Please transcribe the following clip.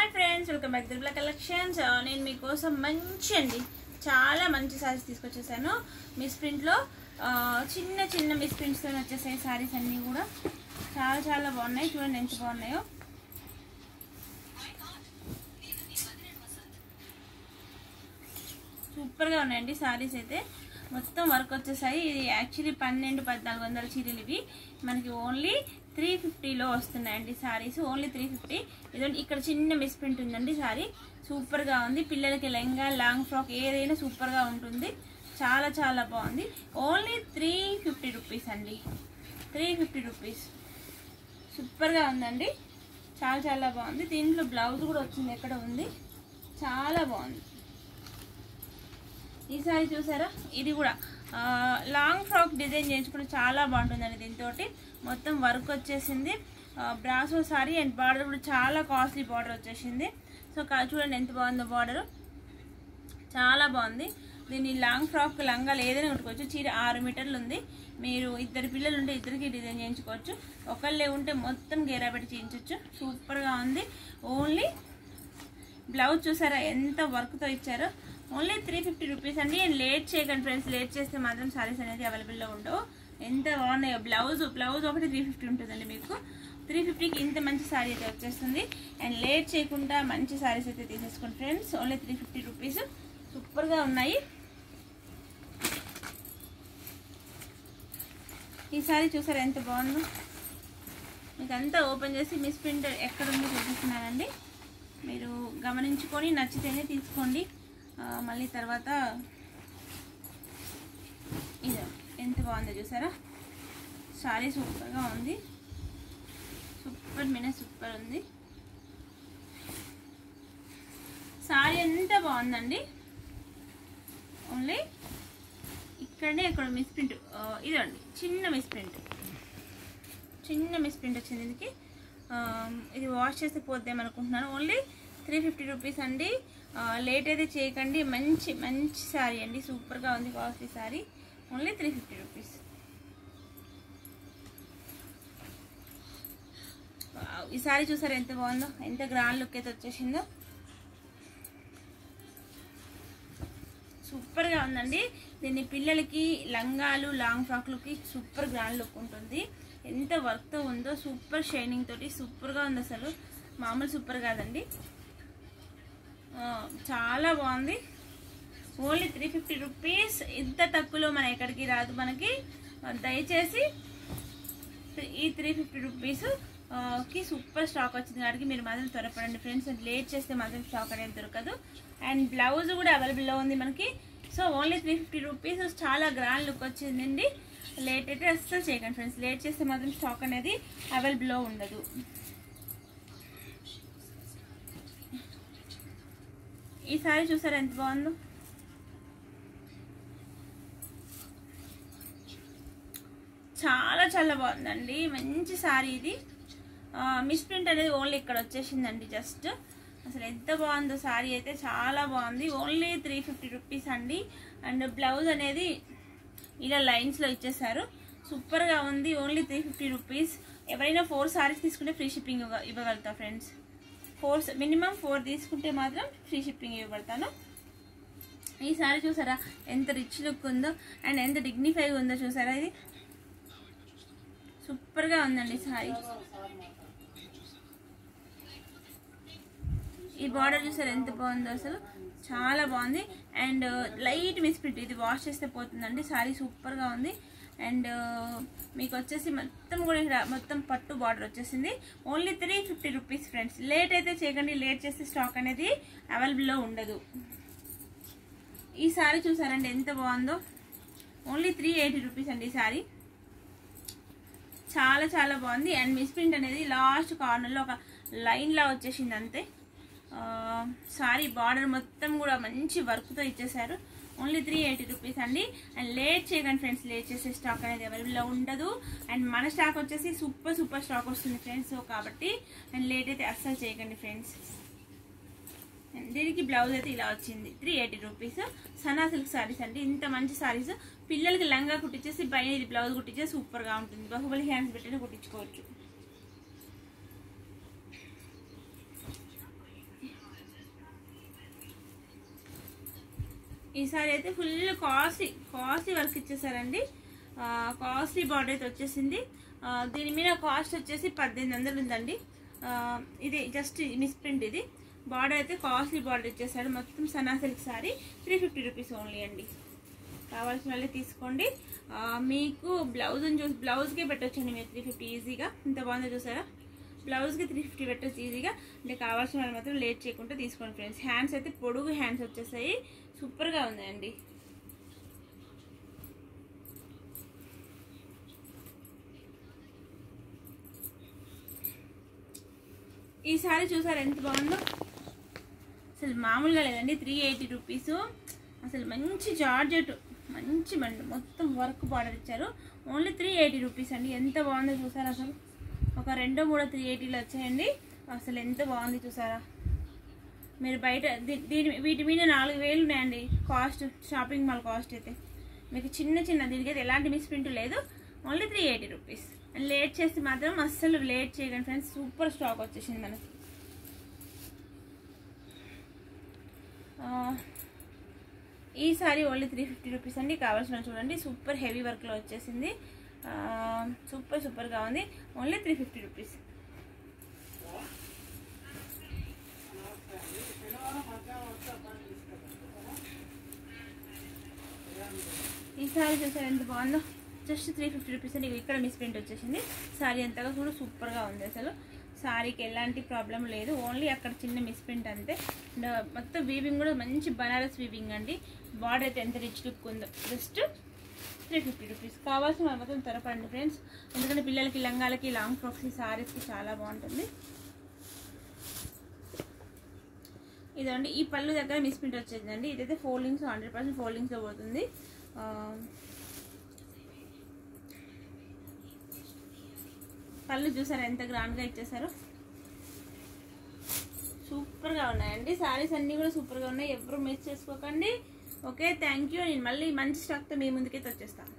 hi friends welcome back Dilbala collections నేను మీకోసం మంచి అండి చాలా మంచి సారీస్ తీసుకొచ్చేసాను మిస్ ప్రింట్లో చిన్న చిన్న మిస్ ప్రింట్స్తో వచ్చేసాయి సారీస్ అన్నీ కూడా చాలా చాలా బాగున్నాయి చూడండి ఎంత బాగున్నాయో సూపర్గా ఉన్నాయండి సారీస్ అయితే మొత్తం వర్క్ వచ్చేసాయి ఇది యాక్చువల్లీ పన్నెండు పద్నాలుగు వందల చీరలు ఇవి మనకి ఓన్లీ త్రీ ఫిఫ్టీలో వస్తున్నాయండి సారీస్ ఓన్లీ త్రీ ఫిఫ్టీ ఇదండి ఇక్కడ చిన్న మిస్ ప్రింట్ ఉందండి సారీ సూపర్గా ఉంది పిల్లలకి లెంగా లాంగ్ ఫ్రాక్ ఏదైనా సూపర్గా ఉంటుంది చాలా చాలా బాగుంది ఓన్లీ త్రీ ఫిఫ్టీ రూపీస్ అండి త్రీ ఫిఫ్టీ రూపీస్ సూపర్గా ఉందండి చాలా చాలా బాగుంది దీంట్లో బ్లౌజ్ కూడా వచ్చింది ఎక్కడ ఉంది చాలా బాగుంది ఈ సారీ చూసారా ఇది కూడా ఆ, లాంగ్ ఫ్రాక్ డిజైన్ చేయించుకుంటే చాలా బాగుంటుందండి దీంతో మొత్తం వర్క్ వచ్చేసింది ఆ, బ్రాసో సారీ అండ్ బార్డర్ కూడా చాలా కాస్ట్లీ బార్డర్ వచ్చేసింది సో కా- చూడండి ఎంత బాగుందో బార్డర్ చాలా బాగుంది దీన్ని లాంగ్ ఫ్రాక్ లంగాలు ఏదైనా కుట్టుకోవచ్చు చీర ఆరు మీటర్లు ఉంది మీరు ఇద్దరు పిల్లలు ఉంటే ఇద్దరికి డిజైన్ చేయించుకోవచ్చు ఒకళ్ళే ఉంటే మొత్తం గేరా పెట్టి చేయించవచ్చు సూపర్గా ఉంది ఓన్లీ బ్లౌజ్ చూసారా ఎంత వర్క్తో ఇచ్చారో ఓన్లీ త్రీ ఫిఫ్టీ రూపీస్ అండి అండ్ లేట్ చేయకండి ఫ్రెండ్స్ లేట్ చేస్తే మాత్రం సారీస్ అనేది అవైలబుల్లో ఉండవు ఎంత బాగున్నాయో బ్లౌజ్ బ్లౌజ్ ఒకటి త్రీ ఫిఫ్టీ ఉంటుందండి మీకు త్రీ ఫిఫ్టీకి ఇంత మంచి సారీ అయితే వచ్చేస్తుంది అండ్ లేట్ చేయకుండా మంచి సారీస్ అయితే తీసేసుకోండి friends only three fifty rupees సూపర్గా ఉన్నాయి ఈ సారీ చూసారా ఎంత బాగుందో మీకు అంతా ఓపెన్ చేసి మిస్ ప్రింట్ ఎక్కడ ఉందో చూపిస్తున్నానండి మీరు గమనించుకొని నచ్చితేనే తీసుకోండి ఆ, మళ్ళీ తర్వాత ఇది ఎంత బాగుందో చూసారా సారీ సూపర్గా ఉంది సూపర్ మీద సూపర్ ఉంది సారీ ఎంత బాగుందండి ఓన్లీ ఇక్కడనే ఇక్కడ మిస్ ప్రింట్ ఇదండి చిన్న మిస్ ప్రింట్ చిన్న మిస్ ప్రింట్ వచ్చింది దీనికి ఆ, ఇది వాష్ చేస్తే పోద్దామనుకుంటున్నాను ఓన్లీ త్రీ ఫిఫ్టీ రూపీస్ అండి ఆ, లేట్ అయితే చేయకండి మంచి మంచి శారీ అండి సూపర్గా ఉంది costly sari only three fifty rupees wow, ఈ శారీ చూసారా ఎంత బాగుందో ఎంత గ్రాండ్ లుక్ అయితే వచ్చేసిందో సూపర్గా ఉందండి దీన్ని పిల్లలకి లంగాలు లాంగ్ ఫ్రాక్లకి సూపర్ గ్రాండ్ లుక్ ఉంటుంది ఎంత వర్క్తో ఉందో సూపర్ షైనింగ్ తోటి సూపర్గా ఉంది అసలు మామూలు సూపర్ కాదండి ఆ, చాలా బాగుంది ఓన్లీ త్రీ ఫిఫ్టీ రూపీస్ ఇంత తక్కువలో మన ఎక్కడికి రాదు మనకి ఆ, దయచేసి ఈ త్రీ ఫిఫ్టీ రూపీస్ కి సూపర్ స్టాక్ వచ్చింది కాబట్టి మీరు మాత్రం త్వరపడండి ఫ్రెండ్స్ లేట్ చేస్తే మాత్రం స్టాక్ అనేది దొరకదు అండ్ బ్లౌజ్ కూడా అవైలబుల్లో ఉంది మనకి so only three fifty rupees చాలా గ్రాండ్ లుక్ వచ్చిందండి లేట్ అయితే అస్సలు చేయకండి ఫ్రెండ్స్ లేట్ చేస్తే మాత్రం స్టాక్ అనేది అవైలబుల్లో ఉండదు ఈ సారీ చూసారా ఎంత బాగుందో చాలా చాలా బాగుందండి మంచి సారీ ఇది మిస్ ప్రింట్ అనేది ఓన్లీ ఇక్కడ వచ్చేసిందండి జస్ట్ అసలు ఎంత బాగుందో సారీ అయితే చాలా బాగుంది ఓన్లీ త్రీ ఫిఫ్టీ రూపీస్ అండి అండ్ బ్లౌజ్ అనేది ఇలా లైన్స్లో ఇచ్చేసారు సూపర్గా ఉంది ఓన్లీ త్రీ ఫిఫ్టీ రూపీస్ ఎవరైనా ఫోర్ సారీస్ తీసుకుంటే ఫ్రీ షిప్పింగ్ ఇవ్వ ఇవ్వగలుగుతా ఫ్రెండ్స్ ఫోర్ మినిమం ఫోర్ తీసుకుంటే మాత్రం ఫ్రీ షిప్పింగ్ ఇవ్వబడతాను ఈ సారీ చూసారా ఎంత రిచ్ లుక్ ఉందో అండ్ ఎంత డిగ్నిఫైగా ఉందో చూసారా ఇది సూపర్గా ఉందండి సారీ ఈ బార్డర్ చూసారు ఎంత బాగుందో అసలు చాలా బాగుంది అండ్ లైట్ మిస్ప్రింట్ ఇది వాష్ చేస్తే పోతుందండి సారీ సూపర్గా ఉంది అండ్ మీకు వచ్చేసి మొత్తం కూడా ఇక్కడ మొత్తం పట్టు బార్డర్ వచ్చేసింది only three fifty rupees friends late అయితే చేయకండి లేట్ చేస్తే స్టాక్ అనేది అవైలబుల్లో ఉండదు ఈ సారీ చూసారండి ఎంత బాగుందో ఓన్లీ త్రీ ఎయిటీ రూపీస్ అండి ఈ సారీ చాలా చాలా బాగుంది అండ్ మిస్ ప్రింట్ అనేది లాస్ట్ కార్నర్లో ఒక లైన్లా వచ్చేసింది అంతే సారీ బార్డర్ మొత్తం కూడా మంచి వర్క్తో ఇచ్చేసారు ఓన్లీ త్రీ ఎయిటీ రూపీస్ అండి అండ్ లేట్ చేయకండి ఫ్రెండ్స్ లేట్ చేసే స్టాక్ అనేది అవైలబుల్లో ఉండదు అండ్ మన స్టాక్ వచ్చేసి సూపర్ సూపర్ స్టాక్ వస్తుంది ఫ్రెండ్స్ సో కాబట్టి అండ్ లేట్ అయితే అస్సలు చేయకండి ఫ్రెండ్స్ దీనికి బ్లౌజ్ అయితే ఇలా వచ్చింది three eighty rupees Sana silk saris అండి ఇంత మంచి సారీస్ పిల్లలకి లంగా కుట్టించేసి పైన ఇది బ్లౌజ్ కుట్టించే సూపర్గా ఉంటుంది బాహుబలి హ్యాండ్స్ పెట్టి కుట్టించుకోవచ్చు ఈసారి అయితే ఫుల్ కాస్ట్లీ కాస్ట్లీ వర్క్ ఇచ్చేసారండి కాస్ట్లీ బార్డర్ అయితే వచ్చేసింది ఆ, దీని మీద కాస్ట్ వచ్చేసి పద్దెనిమిది వందలు ఉందండి ఆ, ఇది జస్ట్ మిస్ప్రింట్ ఇది బార్డర్ అయితే కాస్ట్లీ బార్డర్ ఇచ్చేసాడు మొత్తం Sana silk sari three fifty rupees only అండి కావాల్సిన వాళ్ళే తీసుకోండి ఆ, మీకు బ్లౌజ్ చూసి బ్లౌజ్కే పెట్టొచ్చండి మీరు త్రీ ఫిఫ్టీ ఈజీగా ఇంత బాగుందో చూసారా బ్లౌజ్కి త్రీ ఫిఫ్టీ పెట్టచ్చు ఈజీగా అంటే కావాల్సిన వాళ్ళు మాత్రం లేట్ చేయకుండా తీసుకోండి ఫ్రెండ్స్ హ్యాండ్స్ అయితే పొడుగు హ్యాండ్స్ వచ్చేసాయి సూపర్గా ఉన్నాయండి ఈ సారీ చూసారు ఎంత బాగుందో అసలు మామూలుగా లేదండి త్రీ ఎయిటీ రూపీస్ అసలు మంచి జార్జెట్ మంచి మండి మొత్తం వర్క్ బార్డర్ ఇచ్చారు ఓన్లీ త్రీ ఎయిటీ రూపీస్ అండి ఎంత బాగుందో చూసారా అసలు ఒక రెండో మూడో త్రీ ఎయిటీలో వచ్చాయండి అసలు ఎంత బాగుంది చూసారా మీరు బయట దీ- దీని వీటి మీద నాలుగు వేలు ఉన్నాయండి కాస్ట్ షాపింగ్ మాల్ కాస్ట్ అయితే మీకు చిన్న చిన్న దీనికైతే ఎలాంటి మిస్ప్రింట్ లేదు only three eighty rupees late చేస్తే మాత్రం అస్సలు లేట్ చేయకండి ఫ్రెండ్స్ సూపర్ స్టాక్ వచ్చేసింది మనకి ఆ, ఈ sari only three fifty rupees అండి కావాల్సిన వాళ్ళు చూడండి సూపర్ హెవీ వర్క్లో వచ్చేసింది ఆ, సూపర్ సూపర్గా ఉంది ఓన్లీ త్రీ ఫిఫ్టీ రూపీస్ ఈ సారీ చూసారు ఎంత బాగుందో జస్ట్ త్రీ ఫిఫ్టీ రూపీస్ అండి ఇక్కడ మిస్ ప్రింట్ వచ్చేసింది సారీ అంతగా కూడా సూపర్గా ఉంది అసలు సారీకి ఎలాంటి ప్రాబ్లం లేదు ఓన్లీ అక్కడ చిన్న మిస్ ప్రింట్ అంతే అండ్ మొత్తం వీవింగ్ కూడా మంచి బనారస్ వీవింగ్ అండి బార్డర్ అయితే ఎంత రిచ్ లుక్ ఉందో జస్ట్ త్రీ ఫిఫ్టీ రూపీస్ కావాల్సిన వాళ్ళు మొత్తం త్వరపడండి ఫ్రెండ్స్ ఎందుకంటే పిల్లలకి లంగాలకి లాంగ్ ఫ్రాక్స్కి సారీస్కి చాలా బాగుంటుంది ఇదండి ఈ పళ్ళు దగ్గర మిస్ ప్రింట్ వచ్చేసిందండి ఇదైతే ఫోల్డింగ్స్ హండ్రెడ్ పర్సెంట్ ఫోల్డింగ్స్లో పోతుంది ఆ, పళ్ళు చూసారా ఎంత గ్రాండ్గా ఇచ్చేసారో సూపర్గా ఉన్నాయండి సారీస్ అన్నీ కూడా సూపర్గా ఉన్నాయి ఎవరు మిస్ చేసుకోకండి ఓకే థ్యాంక్ యూ నేను మళ్ళీ మంచి స్టాక్తో మీ ముందుకైతే వచ్చేస్తాను